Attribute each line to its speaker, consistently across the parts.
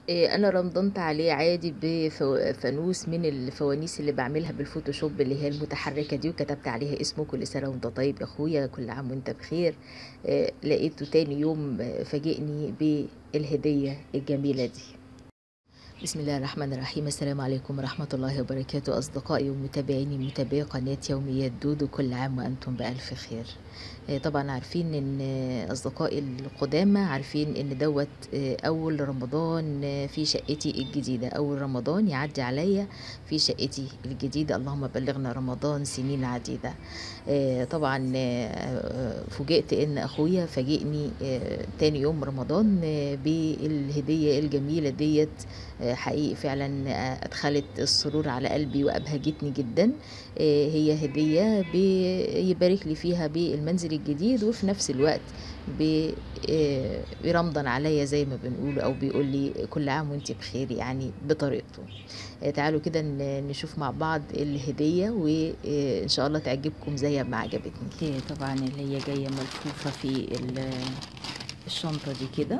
Speaker 1: إيه، انا رمضنت عليه عادي بفانوس من الفوانيس اللي بعملها بالفوتوشوب اللي هي المتحركه دي وكتبت عليها اسمه كل سنه وانت طيب يا اخويا كل عام وانت بخير إيه، لقيته تاني يوم آه، فاجئني بالهديه الجميله دي بسم الله الرحمن الرحيم السلام عليكم ورحمة الله وبركاته أصدقائي ومتابعيني متابعي قناة يوميات دودو كل عام وأنتم بألف خير آه، طبعا عارفين ان أصدقائي القدامى عارفين ان دوت آه، أول رمضان آه، في شقتي الجديدة أول رمضان يعدي عليا في شقتي الجديدة اللهم بلغنا رمضان سنين عديدة آه، طبعا آه، فوجئت ان أخويا فاجئني آه، تاني يوم رمضان آه، بالهدية الجميلة ديت آه، حقيقي فعلا آه، أدخلت السرور على قلبي وأبهجتني جدا آه، هي هدية بيبارك لي فيها بالمنزل الجديد وفي نفس الوقت ب- آه، بيرمضن عليا زي ما بنقول أو بيقول لي كل عام وانت بخير يعني بطريقته آه، تعالوا كده ن- نشوف مع بعض الهدية وإن شاء الله تعجبكم زي ما عجبتني
Speaker 2: هي طبعا اللي هي جاية ملفوفة في ال- الشنطة دي كده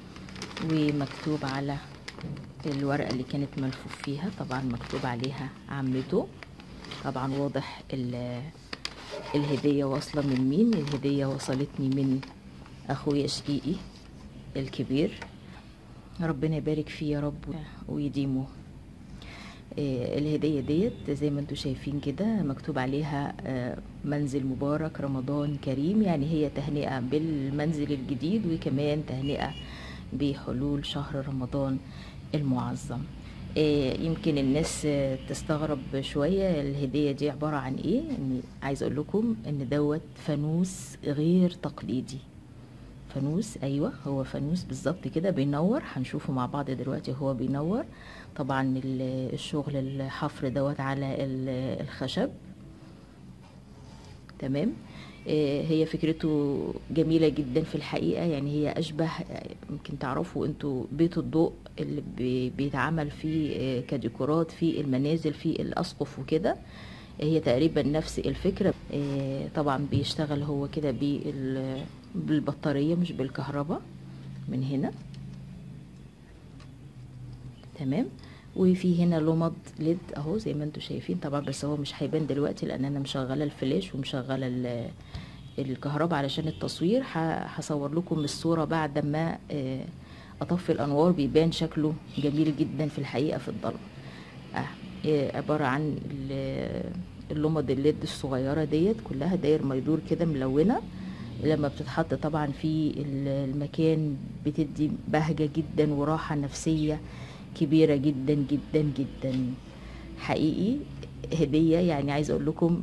Speaker 2: ومكتوب على الورقة اللي كانت ملفوف فيها طبعا مكتوب عليها عمته طبعا واضح ال- الهدية واصلة من مين الهدية وصلتني من أخويا شقيقي الكبير ربنا يبارك فيه يا رب ويديمه آه، الهدية ديت زي ما انتم شايفين كده مكتوب عليها آه، منزل مبارك رمضان كريم يعني هي تهنئة بالمنزل الجديد وكمان تهنئة بحلول شهر رمضان المعظم آه، يمكن الناس آه، تستغرب شوية الهدية دي عبارة عن ايه يعني عايز اقول لكم ان دوت فانوس غير تقليدي فانوس ايوه هو فانوس بالظبط كده بينور هنشوفه مع بعض دلوقتي هو بينور طبعا ال- الشغل الحفر دوت على ال- الخشب تمام آه، هي فكرته جميلة جدا في الحقيقة يعني هي أشبه يمكن تعرفوا انتوا بيت الضوء اللي بي- بيتعمل فيه آه، كديكورات في المنازل في الأسقف وكده هي تقريبا نفس الفكرة آه، طبعا بيشتغل هو كده بال- بالبطارية مش بالكهرباء من هنا تمام وفي هنا لمض ليد اهو زي ما انتم شايفين طبعا بس هو مش هيبان دلوقتي لان انا مشغله الفلاش ومشغله ال- الكهرباء علشان التصوير ه- هصور لكم الصوره بعد ما آه، اطفي الانوار بيبان شكله جميل جدا في الحقيقه في الضلمه آه، آه، عباره عن ال- اللمض الليد الصغيره ديت كلها داير ما يدور كده ملونه لما بتتحط طبعا في ال- المكان بتدي بهجه جدا وراحه نفسيه كبيره جدا جدا جدا حقيقي هديه يعني عايزه اقول لكم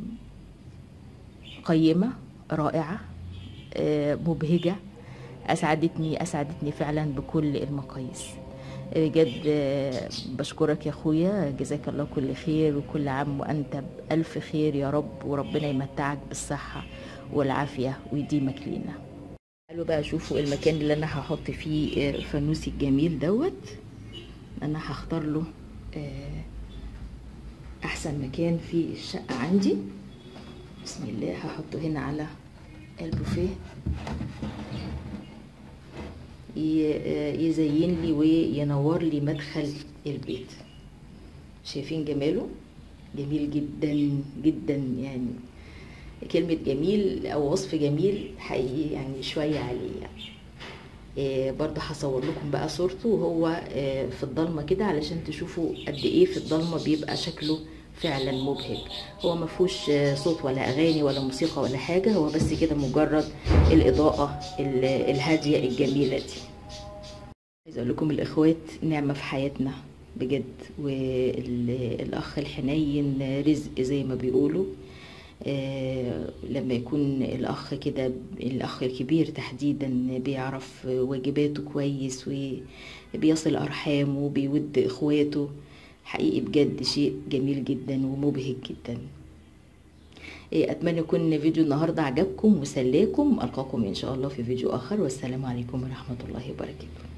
Speaker 2: قيمه رائعه آه، مبهجه اسعدتني اسعدتني فعلا بكل المقاييس بجد آه، بشكرك يا اخويا جزاك الله كل خير وكل عام وانت بالف خير يا رب وربنا يمتعك بالصحه والعافيه ويديمك لينا تعالوا بقى شوفوا المكان اللي انا هحط فيه آه، فانوسي الجميل دوت انا هختار له آه، احسن مكان في الشقه عندي بسم الله هحطه هنا على البوفيه ي- آه، يزين لي وينور لي مدخل البيت شايفين جماله جميل جدا جدا يعني كلمة جميل أو وصف جميل حقيقي يعني شوية عليه يعني آه، برضه هصور لكم بقى صورته وهو آه، في الضلمه كده علشان تشوفوا قد ايه في الضلمه بيبقى شكله فعلا مبهج هو ما فيهوش آه، صوت ولا اغاني ولا موسيقى ولا حاجه هو بس كده مجرد الاضاءه ال- الهاديه الجميله دي عايز اقول لكم الاخوات نعمه في حياتنا بجد والاخ الحنين رزق زي ما بيقولوا آه، لما يكون الأخ كده الأخ الكبير تحديدا بيعرف واجباته كويس وبيصل أرحامه وبيود إخواته حقيقي بجد شيء جميل جدا ومبهج جدا إيه، أتمنى يكون فيديو النهاردة عجبكم وسلاكم ألقاكم إن شاء الله في فيديو آخر والسلام عليكم ورحمة الله وبركاته